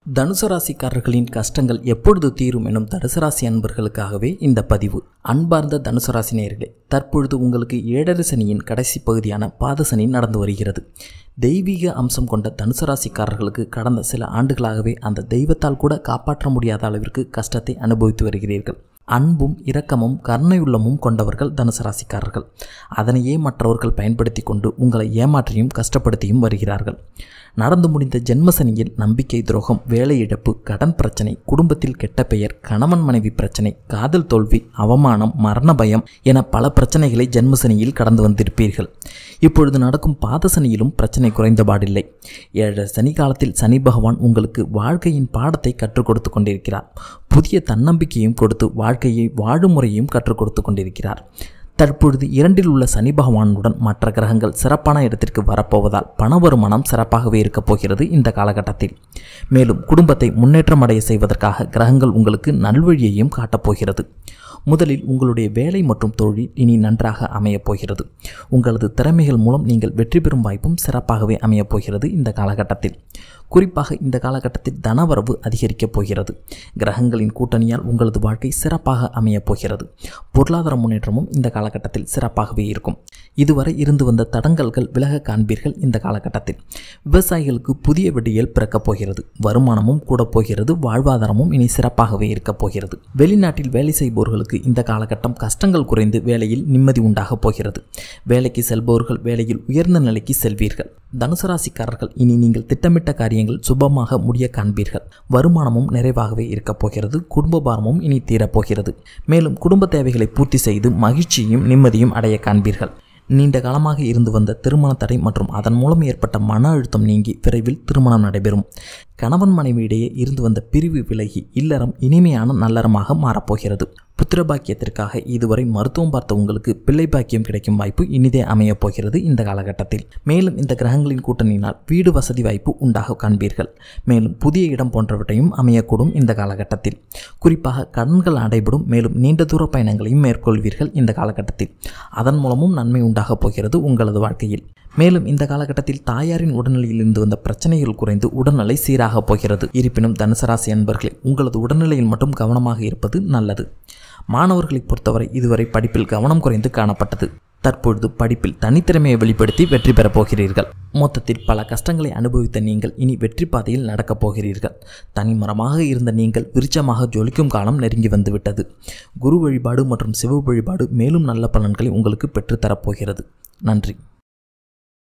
தனுசு ராசிக்காரர்களின் கஷ்டங்கள் எப்பொழுது தீரும் எனும் தனுசு ராசி அன்பர்களுக்காகவே இந்த பதிவு அன்பார்ந்த தனுசு ராசி நேயர்களே தற்பொழுது உங்களுக்கு ஏழரை சனியின் கடைசி பகுதியான பாதசனி நடந்து வருகிறது தெய்வீக அம்சம் கொண்ட தனுசு ராசிக்காரர்களுக்கு கடந்த சில ஆண்டுகளாகவே அந்த தெய்வத்தால் கூட காப்பாற்ற முடியாத அளவிற்கு கஷ்டத்தை அனுபவித்து வருகிறீர்கள் அன்பும் இரக்கமும் கருணையுள்ளமும் கொண்டவர்கள் தனுசு ராசிக்காரர்கள் அதனையே மற்றவர்கள் பயன்படுத்தி கொண்டு உங்களை ஏமாற்றியும் கஷ்டப்படுத்தியும் வருகிறார்கள் நடந்து முடிந்த ஜென்மசனியில் நம்பிக்கை துரோகம் வேலை இழப்பு கடன் பிரச்சனை குடும்பத்தில் கெட்ட பெயர் கணவன் மனைவி பிரச்சனை காதல் தோல்வி அவமானம் மரண பயம் என பல பிரச்சனைகளை ஜென்மசனியில் கடந்து வந்திருப்பீர்கள் இப்பொழுது நடக்கும் பாதசனியிலும் பிரச்சனை குறைந்தபாடில்லை ஏழரை சனி காலத்தில் சனி பகவான் உங்களுக்கு வாழ்க்கையின் பாடத்தை கற்றுக் கொடுத்து கொண்டிருக்கிறார் புதிய தன்னம்பிக்கையும் கொடுத்து வாழ்க்கையை வாழும் முறையும் கற்றுக் கொடுத்து கொண்டிருக்கிறார் தற்பொழுது இரண்டில் உள்ள சனி பகவானுடன் மற்ற கிரகங்கள் சிறப்பான இடத்திற்கு வரப்போவதால் பண வருமானம் சிறப்பாகவே இருக்கப் போகிறது இந்த காலகட்டத்தில் மேலும் குடும்பத்தை முன்னேற்றம் அடைய செய்வதற்காக கிரகங்கள் உங்களுக்கு நல்வழியையும் காட்டப்போகிறது முதலில் உங்களுடைய வேலை மற்றும் தொழில் இனி நன்றாக அமையப் போகிறது உங்களது திறமைகள் மூலம் நீங்கள் வெற்றி பெறும் வாய்ப்பும் சிறப்பாகவே அமையப் போகிறது இந்த காலகட்டத்தில் குறிப்பாக இந்த காலகட்டத்தில் தனவரவு அதிகரிக்கப் போகிறது கிரகங்களின் கூட்டணியால் உங்களது வாழ்க்கை சிறப்பாக அமையப் போகிறது பொருளாதார முன்னேற்றமும் இந்த காலகட்டத்தில் சிறப்பாகவே இருக்கும் இதுவரை இருந்து வந்த தடங்கல்கள் விலக காண்பீர்கள் இந்த காலகட்டத்தில் விவசாயிகளுக்கு புதிய விடியல் பிறக்கப் போகிறது வருமானமும் கூட போகிறது வாழ்வாதாரமும் இனி சிறப்பாகவே இருக்கப் போகிறது வெளிநாட்டில் வேலை செய்பவர்களுக்கு இந்த காலகட்டம் கஷ்டங்கள் குறைந்து வேலையில் நிம்மதி உண்டாகப் போகிறது வேலைக்கு செல்பவர்கள் வேலையில் உயர்ந்த நிலைக்கு செல்வீர்கள் தனுசு ராசிக்காரர்கள் இனி நீங்கள் திட்டமிட்ட காரியங்கள் சுபமாக முடிய காண்பீர்கள் வருமானமும் நிறைவாகவே இருக்கப் போகிறது குடும்ப பாரமும் இனி தீரப்போகிறது மேலும் குடும்ப தேவைகளை பூர்த்தி செய்து மகிழ்ச்சியும் நிம்மதியும் அடைய காண்பீர்கள் நீண்ட காலமாக இருந்து வந்த திருமண தடை மற்றும் அதன் மூலம் ஏற்பட்ட மன அழுத்தம் நீங்கி விரைவில் திருமணம் நடைபெறும் கணவன் மனைவியிடையே இருந்து வந்த பிரிவு விலகி இல்லறம் இனிமையான நல்லறமாக மாறப்போகிறது புத்திர பாக்கியத்திற்காக இதுவரை மருத்துவம் பார்த்த உங்களுக்கு பிள்ளை பாக்கியம் கிடைக்கும் வாய்ப்பு இனிதே அமையப் போகிறது இந்த காலகட்டத்தில் மேலும் இந்த கிரகங்களின் கூட்டணியினால் வீடு வசதி வாய்ப்பு உண்டாக காண்பீர்கள் மேலும் புதிய இடம் போன்றவற்றையும் அமையக்கூடும் இந்த காலகட்டத்தில் குறிப்பாக கடன்கள் அடைபடும் மேலும் நீண்ட தூர பயணங்களையும் மேற்கொள்வீர்கள் இந்த காலகட்டத்தில் அதன் மூலமும் நன்மை உண்டாகப் போகிறது உங்களது வாழ்க்கையில் மேலும் இந்த காலகட்டத்தில் தாயாரின் உடல்நிலையில் இருந்து வந்த பிரச்சனைகள் குறைந்து உடல்நிலை சீராக போகிறது இருப்பினும் தனுசராசி அன்பர்களே உங்களது உடல்நிலையில் மட்டும் கவனமாக இருப்பது நல்லது மாணவர்களை பொறுத்தவரை இதுவரை படிப்பில் கவனம் குறைந்து காணப்பட்டது தற்பொழுது படிப்பில் தனித்திறமையை வெளிப்படுத்தி வெற்றி பெறப் போகிறீர்கள் மொத்தத்தில் பல கஷ்டங்களை அனுபவித்த நீங்கள் இனி வெற்றி பாதையில் நடக்கப் போகிறீர்கள் தனிமரமாக இருந்த நீங்கள் விருச்சமாக ஜொலிக்கும் காலம் நெருங்கி வந்துவிட்டது குரு வழிபாடு மற்றும் சிவ வழிபாடு மேலும் நல்ல பலன்களை உங்களுக்கு பெற்றுத்தரப்போகிறது நன்றி